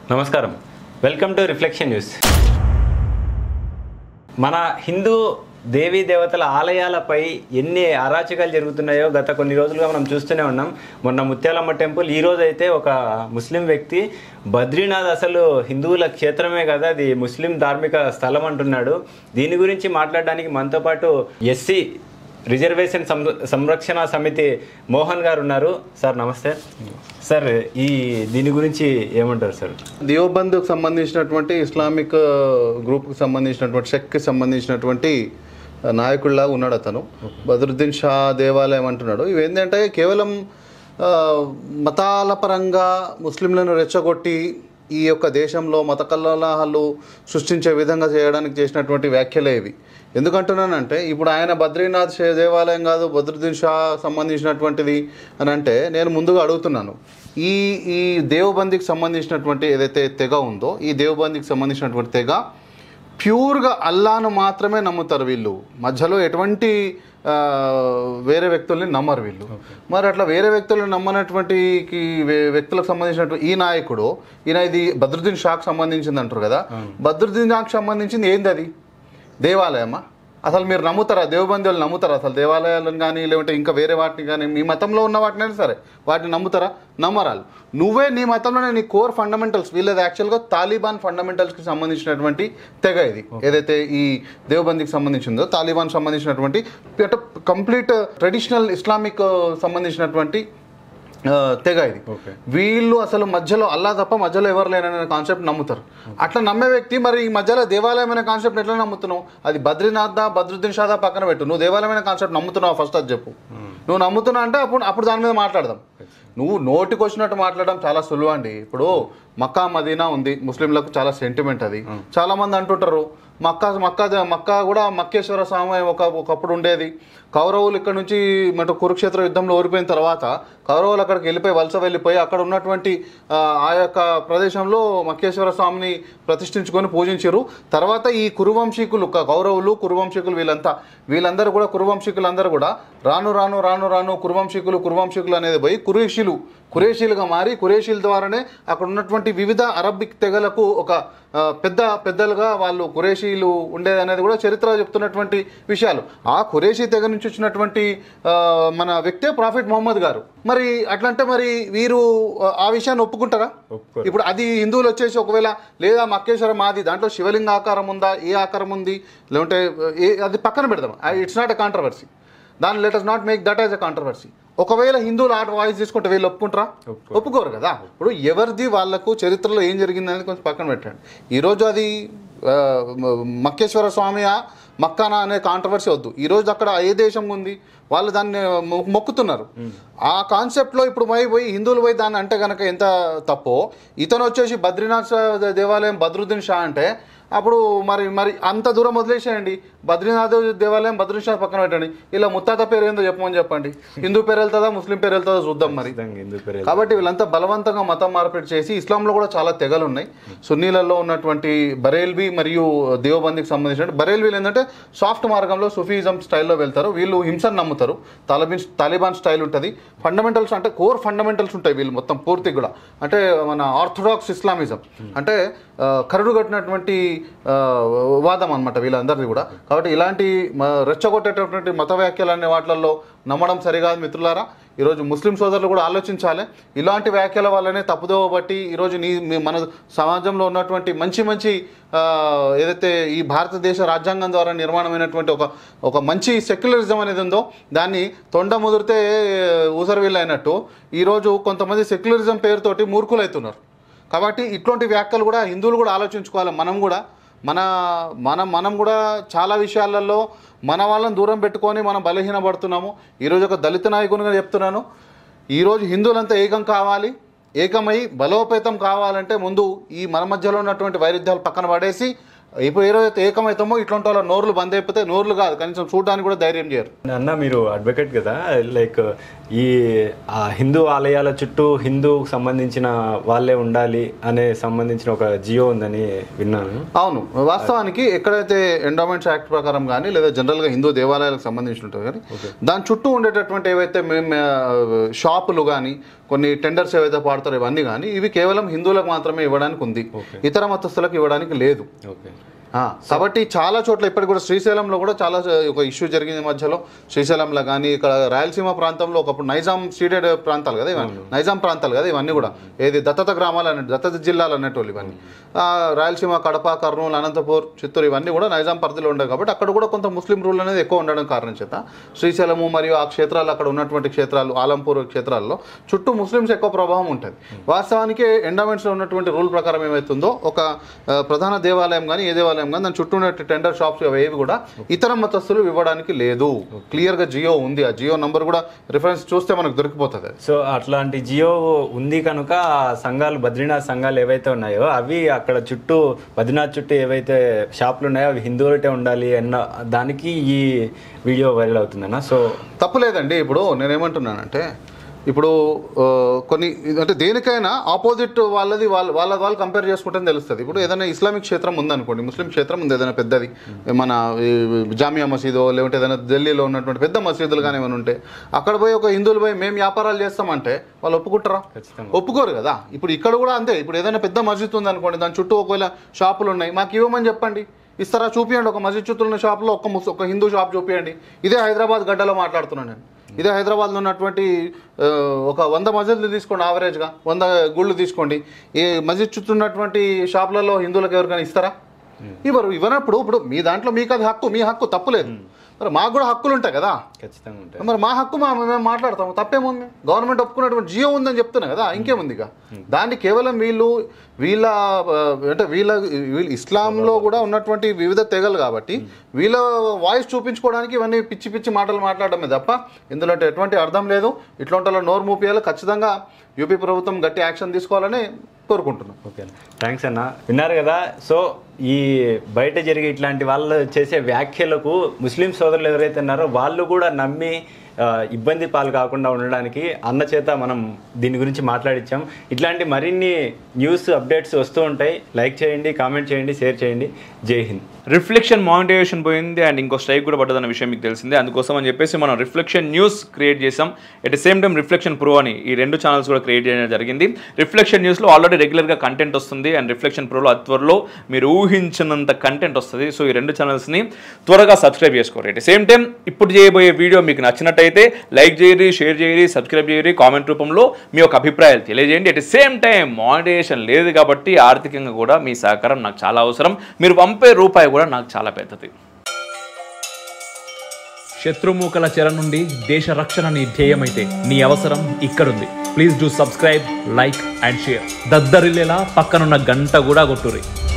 నమస్కారం welcome to reflection news మన హిందూ దేవీ దేవతల ఆలయాలపై ఎన్ని అరాచకాలు జరుగుతున్నాయో గత కొన్ని రోజులుగా మనం చూస్తూనే ఉన్నాం మొన్న ముత్యాలమ్మ టెంపుల్ ఈ రోజు అయితే ఒక ముస్లిం వ్యక్తి బద్రీనాథ్ అసలు హిందువుల క్షేత్రమే కదా అది ముస్లిం ధార్మిక స్థలం అంటున్నాడు దీని గురించి మాట్లాడడానికి మనతో పాటు ఎస్సీ రిజర్వేషన్ సం- సంరక్షణ సమితి మోహన్ గారు ఉన్నారు సార్ నమస్తే సార్ ఈ దీని గురించి ఏమంటారు సార్ దేవబంధుకు సంబంధించినటువంటి ఇస్లామిక్ గ్రూప్కి సంబంధించినటువంటి షెక్కి సంబంధించినటువంటి నాయకుడిలాగా ఉన్నాడు అతను బదరుద్దీన్ షా దేవాలయం అంటున్నాడు ఇవి ఏంటంటే కేవలం ఆ, మతాల పరంగా ముస్లింలను రెచ్చగొట్టి ఈ యొక్క దేశంలో మత కల్లోలాహాలు సృష్టించే విధంగా చేయడానికి చేసినటువంటి వ్యాఖ్యలే ఇవి ఎందుకంటున్నానంటే ఇప్పుడు ఆయన బద్రీనాథ్ షే దేవాలయం కాదు బద్రుద్దీన్ షా సంబంధించినటువంటిది అని అంటే నేను ముందుగా అడుగుతున్నాను ఈ ఈ దేవబందికి సంబంధించినటువంటి ఏదైతే తెగ ఉందో ఈ దేవబందికి సంబంధించినటువంటి తెగ ప్యూర్గా అల్లాను మాత్రమే నమ్ముతారు వీళ్ళు మధ్యలో ఎటువంటి ఆ, వేరే వ్యక్తుల్ని నమ్మరు వీళ్ళు మరి అట్లా వేరే వ్యక్తులను నమ్మనటువంటి కి వే- వ్యక్తులకు సంబంధించినటువంటి ఈ నాయకుడు ఈయన ఇది బద్రుద్దీన్ షాక్ సంబంధించింది అంటారు కదా బద్రుద్దీన్ షాక్ సంబంధించింది ఏంది అది దేవాలయమా అసలు మీరు నమ్ముతారా దేవబంది వాళ్ళు నమ్ముతారా అసలు దేవాలయాలను కానీ లేదంటే ఇంకా వేరే వాటిని కానీ మీ మతంలో ఉన్న వాటినైనా సరే వాటిని నమ్ముతారా నమ్మరాలు నువ్వే నీ మతంలోనే నీ కోర్ ఫండమెంటల్స్ వీళ్ళది యాక్చువల్గా తాలిబాన్ ఫండమెంటల్స్కి సంబంధించినటువంటి తెగ ఇది ఏదైతే ఈ దేవబందికి సంబంధించిందో తాలిబాన్ సంబంధించినటువంటి కంప్లీట్ ట్రెడిషనల్ ఇస్లామిక్ సంబంధించినటువంటి ఆ, తెగ ఇది Okay. వీళ్ళు అసలు మధ్యలో అల్లా తప్ప మధ్యలో ఎవరు లేరనే కాన్సెప్ట్ నమ్ముతారు అట్లా నమ్మే వ్యక్తి మరి ఈ మధ్యలో దేవాలయం అనే కాన్సెప్ట్ ఎట్లా నమ్ముతున్నావు అది బద్రీనాథ్ బద్రుద్దీన్ షాదా పక్కన పెట్టు నువ్వు దేవాలయం అనే కాన్సెప్ట్ నమ్ముతున్నావు ఫస్ట్ అది చెప్పు నువ్వు నమ్ముతున్నావు అంటే అప్పుడు అప్పుడు దాని మీద మాట్లాడదాం నువ్వు నోటికి వచ్చినట్టు మాట్లాడడం చాలా సులువు అండి ఇప్పుడు మక్కా మదీనా ఉంది ముస్లింలకు చాలా సెంటిమెంట్ అది చాలా మంది అంటుంటారు మక్కా మక్కా మక్కా కూడా మక్కేశ్వర స్వామి ఒక ఒకప్పుడు ఉండేది కౌరవులు ఇక్కడ నుంచి మన కురుక్షేత్ర యుద్ధంలో ఓడిపోయిన తర్వాత కౌరవులు అక్కడికి వెళ్ళిపోయి వలస వెళ్ళిపోయి అక్కడ ఉన్నటువంటి ఆ, ఆ యొక్క ప్రదేశంలో మక్కేశ్వర స్వామిని ప్రతిష్ఠించుకొని పూజించారు తర్వాత ఈ కురువంశీకులు క- కౌరవులు కురువంశీకులు వీళ్ళంతా వీళ్ళందరూ కూడా కురువంశీకులు అందరూ కూడా రాను రాను రాను రాను కురువంశీకులు కురువంశీకులు అనేది పోయి కురేషీలు కురేషీలుగా మారి కురేషీల ద్వారానే అక్కడ ఉన్నటువంటి వివిధ అరబిక్ తెగలకు ఒక ఆ, పెద్ద పెద్దలుగా వాళ్ళు కురేషీలు ఉండేది అనేది కూడా చరిత్ర చెప్తున్నటువంటి విషయాలు ఆ కురేషీ తెగ నుంచి వచ్చినటువంటి ఆ, మన వ్యక్తే ప్రాఫిట్ మొహమ్మద్ గారు మరి అట్లంటే మరి వీరు ఆ, ఆ విషయాన్ని ఒప్పుకుంటారా ఒప్పుకోరు. ఇప్పుడు అది హిందువులు వచ్చేసి ఒకవేళ లేదా మక్కేశ్వరం మాది దాంట్లో శివలింగ ఆకారం ఉందా ఏ ఆకారం ఉంది లేదంటే ఏ అది పక్కన పెడదాం ఇట్స్ నాట్ ఎ కాంట్రవర్సీ దాని let us not make that as a controversy ఒకవేళ హిందువులు ఆట వాయిస్ తీసుకుంటే వీళ్ళు ఒప్పుకుంటారా ఒప్పుకోరు. ఒప్పుకోరు కదా ఇప్పుడు ఎవరిది వాళ్ళకు చరిత్రలో ఏం జరిగింది అనేది కొంచెం పక్కన పెట్టండి ఈరోజు అది ఆ, మ- మక్కేశ్వర స్వామియా మక్కానా అనే కాంట్రవర్సీ వద్దు ఈరోజు అక్కడ ఏ దేశం ఉంది వాళ్ళు దాన్ని మొ- మొక్కుతున్నారు ఆ కాన్సెప్ట్లో ఇప్పుడు పోయి పోయి హిందువులు పోయి దాన్ని అంటే కనుక ఎంత తప్పో ఇతను వచ్చేసి బద్రీనాథ్ షా- దేవాలయం బద్రుద్దీన్ షా అంటే అప్పుడు మరి మరి అంత దూరం వదిలేసేయండి బద్రీనాథ్ దేవాలయం బద్రీనాథ్ షా పక్కన పెట్టండి ఇలా ముత్తాత పేరు ఏందో చెప్పమని చెప్పండి హిందూ పేరు వెళ్తుందా ముస్లిం పేరు వెళ్తుందా చూద్దాం మరి ఖచ్చితంగా ఎందుకు పేరు కాబట్టి వీళ్ళంతా బలవంతంగా మతం మార్పిడి చేసి ఇస్లాంలో కూడా చాలా తెగలు ఉన్నాయి సున్నీలలో ఉన్నటువంటి బరేల్వి మరియు దేవబందికి సంబంధించిన బరేల్వీలు ఏంటంటే సాఫ్ట్ మార్గంలో సుఫీజం స్టైల్లో వెళ్తారు వీళ్ళు హింసను నమ్ముతారు తాలిబాన్ తాలిబాన్ స్టైల్ ఉంటుంది ఫండమెంటల్స్ అంటే కోర్ ఫండమెంటల్స్ ఉంటాయి వీళ్ళు మొత్తం పూర్తి కూడా అంటే మన ఆర్థోడాక్స్ ఇస్లామిజం అంటే ఆ, కరుడు కట్టినటువంటి ఆ, వాదం అనమాట వీళ్ళందరిది కూడా కాబట్టి ఇలాంటి మ- రెచ్చగొట్టేటటువంటి మత వ్యాఖ్యలనే వాటిల్లో నమ్మడం సరికాదు మిత్రులారా ఈరోజు ముస్లిం సోదరులు కూడా ఆలోచించాలి ఇలాంటి వ్యాఖ్యల వల్లనే తప్పుదోవ బట్టి ఈరోజు నీ మీ- మన సమాజంలో ఉన్నటువంటి మంచి మంచి ఆ, ఏదైతే ఈ భారతదేశ రాజ్యాంగం ద్వారా నిర్మాణమైనటువంటి ఒక ఒక మంచి సెక్యులరిజం అనేది ఉందో దాన్ని తొండ ముదిరితే ఊసరవిల్లు అయినట్టు ఈరోజు కొంతమంది సెక్యులరిజం పేరుతోటి మూర్ఖులవుతున్నారు కాబట్టి ఇట్లాంటి వ్యాఖ్యలు కూడా హిందువులు కూడా ఆలోచించుకోవాలి మనం కూడా మన మనం మనం కూడా చాలా విషయాలలో మన వాళ్ళని దూరం పెట్టుకొని మనం బలహీనపడుతున్నాము ఈరోజు ఒక దళిత నాయకునిగా చెప్తున్నాను ఈరోజు హిందువులంతా ఏకం కావాలి ఏకమై బలోపేతం కావాలంటే ముందు ఈ మన మధ్యలో ఉన్నటువంటి వైరుధ్యాలు పక్కన పడేసి ఇప్పుడు ఏ రోజైతే ఏకమవుతామో ఇట్లాంటి వాళ్ళ నోర్లు బంద్ అయిపోతే నోర్లు కాదు కనీసం చూడడానికి కూడా ధైర్యం చేయరు అన్న మీరు అడ్వకేట్ కదా లైక్ ఈ ఆ హిందూ ఆలయాల చుట్టూ హిందూకు సంబంధించిన వాళ్ళే ఉండాలి అనే సంబంధించిన ఒక జియో ఉందని విన్నాను అవును వాస్తవానికి ఎక్కడైతే ఎండోమెంట్స్ యాక్ట్ ప్రకారం కానీ లేదా జనరల్గా హిందూ దేవాలయాలకు సంబంధించి ఉంటుంది కానీ దాని చుట్టూ ఉండేటటువంటి ఏవైతే మేము ఆ, షాపులు కానీ కొన్ని టెండర్స్ ఏవైతే పాడతారో ఇవన్నీ కానీ ఇవి కేవలం హిందువులకు మాత్రమే ఇవ్వడానికి ఉంది ఇతర మతస్థులకు ఇవ్వడానికి లేదు ఓకే ఆ, కాబట్టి చాలా చోట్ల ఇప్పటికి కూడా శ్రీశైలంలో కూడా చాలా చ- ఒక ఇష్యూ జరిగింది మధ్యలో శ్రీశైలంలో కానీ ఇక్కడ రాయలసీమ ప్రాంతంలో ఒకప్పుడు నైజాం సీడెడ్ ప్రాంతాలు కదా ఇవన్నీ నైజాం ప్రాంతాలు కదా ఇవన్నీ కూడా ఏది దత్తత గ్రామాలు అన్నట్టు దత్తత జిల్లాలు అన్నట్టు ఇవన్నీ ఆ, రాయలసీమ కడప కర్నూలు అనంతపూర్ చిత్తూరు ఇవన్నీ కూడా నైజాం పరిధిలో ఉండేవి కాబట్టి అక్కడ కూడా కొంత ముస్లిం రూల్ అనేది ఎక్కువ ఉండడం కారణం చేత శ్రీశైలము మరియు ఆ క్షేత్రాలు అక్కడ ఉన్నటువంటి క్షేత్రాలు ఆలంపూర్ క్షేత్రాల్లో చుట్టూ ముస్లిమ్స్ ఎక్కువ ప్రభావం ఉంటుంది వాస్తవానికి ఎండోమెంట్స్లో ఉన్నటువంటి రూల్ ప్రకారం ఏమవుతుందో ఒక ఆ, ప్రధాన దేవాలయం కానీ ఏ దేవాలయం కానీ దాని చుట్టూ ఉన్న టెండర్ షాప్స్ ఏవి కూడా ఇతర మతస్థులు ఇవ్వడానికి లేదు క్లియర్గా జియో ఉంది ఆ జియో నంబర్ కూడా రిఫరెన్స్ చూస్తే మనకు దొరికిపోతుంది సో అట్లాంటి జియో ఉంది కనుక ఆ సంఘాలు బద్రీనాథ్ సంఘాలు ఏవైతే ఉన్నాయో అవి అక్కడ చుట్టూ బద్రీనాథ్ చుట్టూ ఏవైతే షాపులు ఉన్నాయో అవి హిందువులటే ఉండాలి అన్న దానికి ఈ వీడియో వైరల్ అవుతుందన్న సో తప్పు లేదండి ఇప్పుడు నేనేమంటున్నానంటే ఇప్పుడు ఆ, కొన్ని అంటే దేనికైనా ఆపోజిట్ వాళ్ళది వాళ్ళ వాళ్ళ వాళ్ళు కంపేర్ చేసుకుంటే తెలుస్తుంది ఇప్పుడు ఏదైనా ఇస్లామిక్ క్షేత్రం ఉందనుకోండి ముస్లిం క్షేత్రం ఉంది ఏదైనా పెద్దది మన ఈ జామియా మసీదో లేకుంటే ఏదైనా ఢిల్లీలో ఉన్నటువంటి పెద్ద మసీదులు కానీ ఏమైనా ఉంటే అక్కడ పోయి ఒక హిందువులు పోయి మేము వ్యాపారాలు చేస్తామంటే వాళ్ళు ఒప్పుకుంటారా ఖచ్చితంగా ఒప్పుకోరు కదా ఇప్పుడు ఇక్కడ కూడా అంతే ఇప్పుడు ఏదైనా పెద్ద మస్జిద్ ఉంది అనుకోండి దాని చుట్టూ ఒకవేళ షాపులు ఉన్నాయి మాకు ఇవ్వమని చెప్పండి ఇస్తారా చూపియండి ఒక మస్జిద్ చుట్టూ ఉన్న షాప్లో ఒక ముస్ ఒక హిందూ షాప్ చూపియండి ఇదే హైదరాబాద్ గడ్డలో మాట్లాడుతున్నాను నేను ఇదే హైదరాబాద్లో ఉన్నటువంటి ఆ, ఒక వంద మస్జిద్లు తీసుకోండి ఆవరేజ్గా వంద గుళ్ళు తీసుకోండి ఈ మస్జిద్ చుట్టూ ఉన్నటువంటి షాపులలో హిందువులకు ఎవరికైనా ఇస్తారా ఇవ్వరు ఇవ్వనప్పుడు ఇప్పుడు మీ దాంట్లో మీకు అది హక్కు మీ హక్కు తప్పులేదు మరి మాకు కూడా హక్కులు ఉంటాయి కదా ఖచ్చితంగా ఉంటాయి మరి మా హక్కు మా మేము మాట్లాడతాము తప్పేముంది గవర్నమెంట్ ఒప్పుకున్నటువంటి జియో ఉందని చెప్తున్నా కదా ఇంకేముంది ఇక దాన్ని కేవలం వీళ్ళు వీళ్ళ ఆ, అంటే వీళ్ళ వీళ్ళు ఇస్లాంలో కూడా ఉన్నటువంటి వివిధ తెగలు కాబట్టి వీళ్ళ వాయిస్ చూపించుకోవడానికి ఇవన్నీ పిచ్చి పిచ్చి మాటలు మాట్లాడడమే తప్ప ఇందులో ఎటువంటి అర్థం లేదు ఇట్లాంటి వాళ్ళ నోరు మూపియాలి ఖచ్చితంగా యూపీ ప్రభుత్వం గట్టి యాక్షన్ తీసుకోవాలని కోరుకుంటున్నాం ఓకే థ్యాంక్స్ అన్న విన్నారు కదా సో ఈ బయట జరిగే ఇట్లాంటి వాళ్ళు చేసే వ్యాఖ్యలకు ముస్లిం సోదరులు ఎవరైతే ఉన్నారో వాళ్ళు కూడా నమ్మి ఆ, ఇబ్బంది పాలు కాకుండా ఉండడానికి అన్న చేత మనం దీని గురించి మాట్లాడించాం ఇట్లాంటి మరిన్ని న్యూస్ అప్డేట్స్ వస్తూ ఉంటాయి లైక్ చేయండి కామెంట్ చేయండి షేర్ చేయండి జై హింద్ రిఫ్లెక్షన్ మానిటైజేషన్ పోయింది అండ్ ఇంకో స్ట్రైక్ కూడా పడ్డదన్న విషయం మీకు తెలిసిందే అందుకోసం అని చెప్పేసి మనం రిఫ్లెక్షన్ న్యూస్ క్రియేట్ చేసాం at the same time reflection pro అని ఈ రెండు ఛానల్స్ కూడా క్రియేట్ చేయడం జరిగింది రిఫ్లెక్షన్ న్యూస్లో ఆల్రెడీ రెగ్యులర్గా కంటెంట్ వస్తుంది అండ్ రిఫ్లెక్షన్ ప్రోలో అతి త్వరలో మీరు ఊహించినంత కంటెంట్ వస్తుంది సో ఈ రెండు ఛానల్స్ని త్వరగా సబ్స్క్రైబ్ చేసుకోరు ఎట్ ద సేమ్ టైం ఇప్పుడు చేయబోయే వీడియో మీకు నచ్చినట్టయితే లైక్ చేయరి షేర్ చేయరి సబ్స్క్రైబ్ చేయరి కామెంట్ రూపంలో మీ యొక్క అభిప్రాయాలు తెలియజేయండి at the same time monetization లేదు కాబట్టి ఆర్థికంగా కూడా మీ సహకారం నాకు చాలా అవసరం మీరు పంపే రూపాయి కూడా నాకు చాలా పెద్దది శత్రుమూకల చెర నుండి దేశ రక్షణ నీ ధ్యేయమైతే నీ అవసరం ఇక్కడుంది please do subscribe like and share దద్దరిల్లేలా పక్కనున్న గంట కూడా కొట్టురి